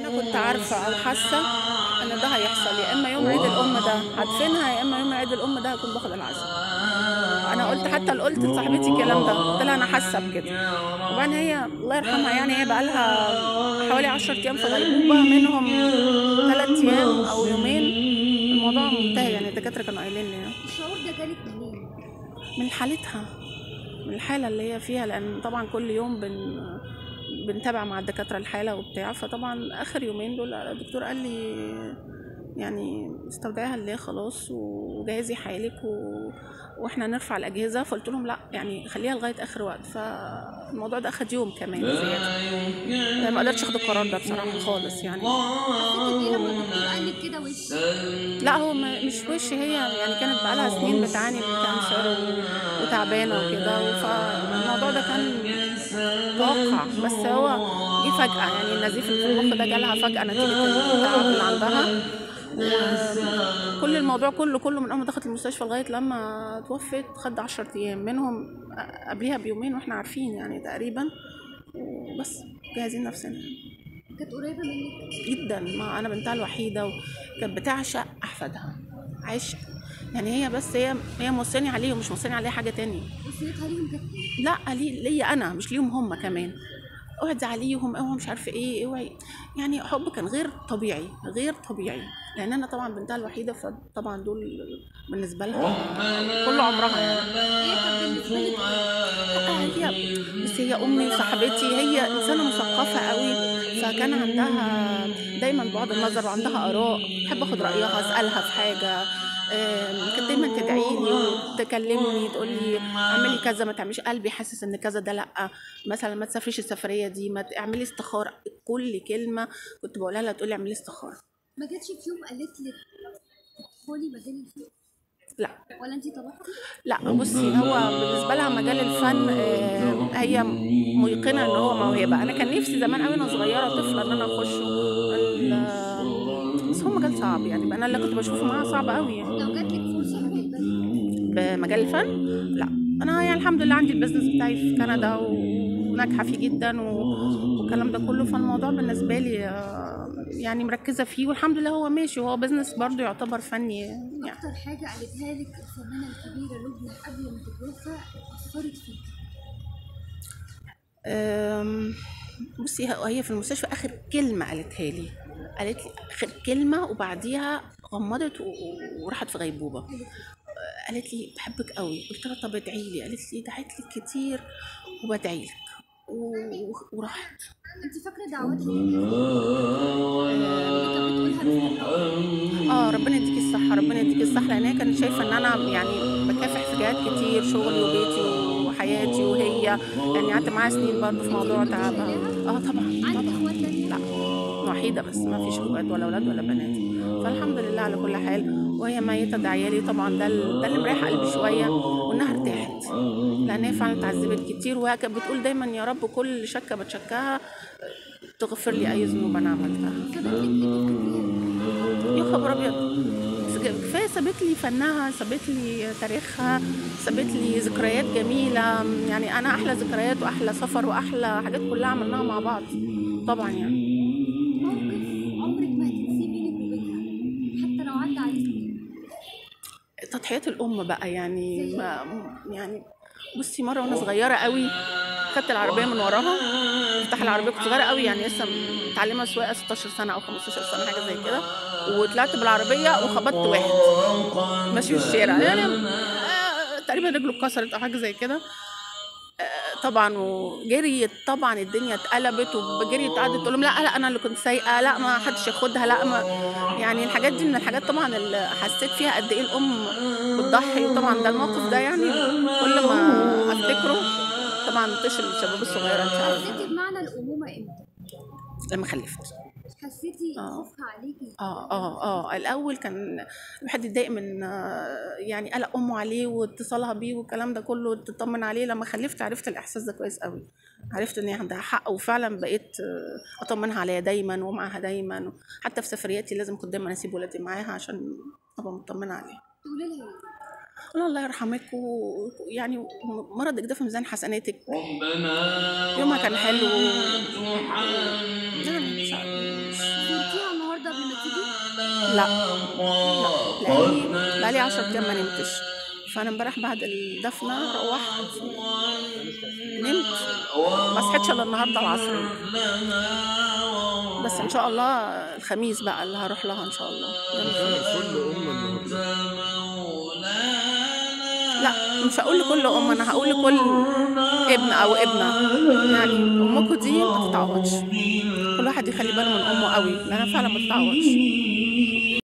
انا كنت عارفه او حاسه ان ده هيحصل يا اما يوم عيد الام ده هدفنها يا اما يوم عيد الام ده هكون باخد العزاء انا قلت حتى اللي قلت لصاحبتي الكلام ده قلت لها انا حاسه بكده وبعدين هي الله يرحمها يعني هي بقى لها حوالي 10 ايام في غيبوبه منهم ثلاث ايام او يومين الموضوع منتهي يعني الدكاتره كانوا قايلين لي الشعور ده جالك منين؟ من حالتها من الحاله اللي هي فيها لان طبعا كل يوم بن بنتابع مع الدكاتره الحاله وبتاع فطبعا اخر يومين دول الدكتور قال لي يعني استودعيها اللي خلاص وجهزي حالك و... واحنا نرفع الاجهزه فقلت لهم لا يعني خليها لغايه اخر وقت فالموضوع ده اخد يوم كمان زياده يعني ما قدرتش اخد القرار ده بصراحه خالص يعني حسيتي بايه لما الدكتور قال لك كده وش؟ لا هو ما- مش وش هي يعني كانت بقالها سنين بتعاني من كانسر و- وتعبانه وكده فالموضوع ده كان متوقع بس هو جه فجأة يعني النزيف اللي في المخ ده جالها فجأة نتيجة التعب اللي عندها وكل الموضوع كله كله من اول ما دخلت المستشفى لغايه لما توفت خد 10 ايام منهم قبليها بيومين واحنا عارفين يعني تقريبا وبس جاهزين نفسنا كانت قريبه منك جدا ما انا بنتها الوحيده وكانت بتعشق احفادها عشق يعني هي بس هي هي موصاني عليه ومش موصاني عليه حاجه تانية وصيتها ليهم كانت لا لي ليا انا مش ليهم هم كمان اوعي تزعليهم اوعي مش عارفه ايه اوعي يعني حب كان غير طبيعي غير طبيعي لان انا طبعا بنتها الوحيده فطبعا دول بالنسبه لها كل عمرها يعني هي كانت بالنسبه لك آه، هي بس هي امي وصاحبتي هي انسانه مثقفه قوي فكان عندها دايما بعد النظر وعندها اراء بحب اخد رايها اسالها في حاجه آم، كانت دايما تدعي لي وتكلمني تقول لي اعملي كذا ما تعمليش قلبي حاسس ان كذا ده لا مثلا ما تسافريش السفريه دي ما اعملي استخاره كل كلمه كنت بقولها لها تقول لي اعملي استخاره ما جاتش في يوم قالت لك ادخلي مجال الفن لا ولا انت طلبتي؟ لا بصي هو بالنسبه لها مجال الفن آه، هي ميقنه ان هو موهبه انا كان نفسي زمان قوي وانا صغيره طفله ان انا اخشه ال- بس هو مجال صعب يعني انا اللي كنت بشوفه معاها صعب قوي يعني لو جات لك فرصه هتقبلي بمجال الفن لا انا يعني الحمد لله عندي البيزنس بتاعي في كندا وناجحه فيه جدا و- والكلام ده كله فالموضوع بالنسبه لي آه، يعني مركزه فيه والحمد لله هو ماشي وهو بيزنس برضه يعتبر فني يعني اكتر حاجه قالتها لك الفنانه الكبيره لبنى قبل ما تتوفى اثرت فيك أم، بصي ه- هي في المستشفى اخر كلمه قالتها لي قالت لي اخر كلمه وبعديها غمضت و- و- وراحت في غيبوبه أه، قالت لي بحبك قوي قلت لها طب ادعي لي قالت لي دعيت لك كتير وبدعي لك و- وراحت انت فاكره دعواتها اللي كانت بتقولها اه ربنا يديكي الصحه ربنا يديكي الصحه لان هي كانت شايفه ان انا يعني بكافح في جهات كتير شغلي وبيتي وحياتي وهي يعني قعدت معاها سنين برضه في موضوع تعبها اه طبعا عندك طبعا اخوات تانية؟ لا وحيدة بس ما فيش اخوات ولا اولاد ولا بنات فالحمد لله على كل حال وهي ميتة دعيالي طبعا ده ال- ده اللي مريح قلبي شوية وانها ارتاحت لان هي فعلا اتعذبت كتير وهي كانت بتقول دايما يا رب كل شكة بتشكاها تغفر لي اي ذنوب انا عملتها سابت لك ايه تفتكريها؟ يا خبر ابيض كفايه سابت لي فنها سابت لي تاريخها سابت لي ذكريات جميله يعني انا احلى ذكريات واحلى سفر واحلى حاجات كلها عملناها مع بعض طبعا يعني موقف عمرك ما هتنسيه بينك وبينها حتى لو عدى عليك سنين. تضحيات الام بقى يعني ما يعني بصي مره وانا صغيره قوي خدت العربيه من وراها فتح العربيه كنت صغيره قوي يعني لسه متعلمه سواقه 16 سنه او 15 سنه حاجه زي كده وطلعت بالعربيه وخبطت واحد ماشي في الشارع يعني آه، تقريبا رجله اتكسرت او حاجه زي كده آه، طبعا وجريت طبعا الدنيا اتقلبت وجريت قعدت تقول لهم لا لا انا اللي كنت سايقه لا ما حدش ياخدها لا ما يعني الحاجات دي من الحاجات طبعا اللي حسيت فيها قد ايه الام بتضحي وطبعا ده الموقف ده يعني كل ما افتكره طبعا طشل الشباب الصغيره انت عارفه حسيتي بمعنى الامومه امتى؟ لما خلفت حسيتي آه. خوفها عليكي اه اه اه الاول كان الواحد يتضايق من آه، يعني قلق امه عليه واتصالها بيه والكلام ده كله تطمن عليه لما خلفت عرفت الاحساس ده كويس قوي عرفت ان هي عندها حق وفعلا بقيت آه، اطمنها عليها دايما ومعاها دايما حتى في سفرياتي لازم كنت دايما اسيب ولادي معاها عشان ابقى مطمنه عليها تقولي لها ايه؟ الله الله يرحمك ويعني مرضك ده في ميزان حسناتك ربنا يومها كان حلو تحمل يعني مش عارفة. لا لا لاني بقالي 10 ايام ما نمتش فانا امبارح بعد الدفنه روحت نمت ما صحيتش الا النهارده العصر بس ان شاء الله الخميس بقى اللي هروح لها ان شاء الله يوم الخميس. كل أم النهارده لا مش هقول لكل ام انا هقول لكل ابن او ابنه يعني امكم دي ما تتعوضش كل واحد يخلي باله من امه قوي لانها فعلا ما تتعوضش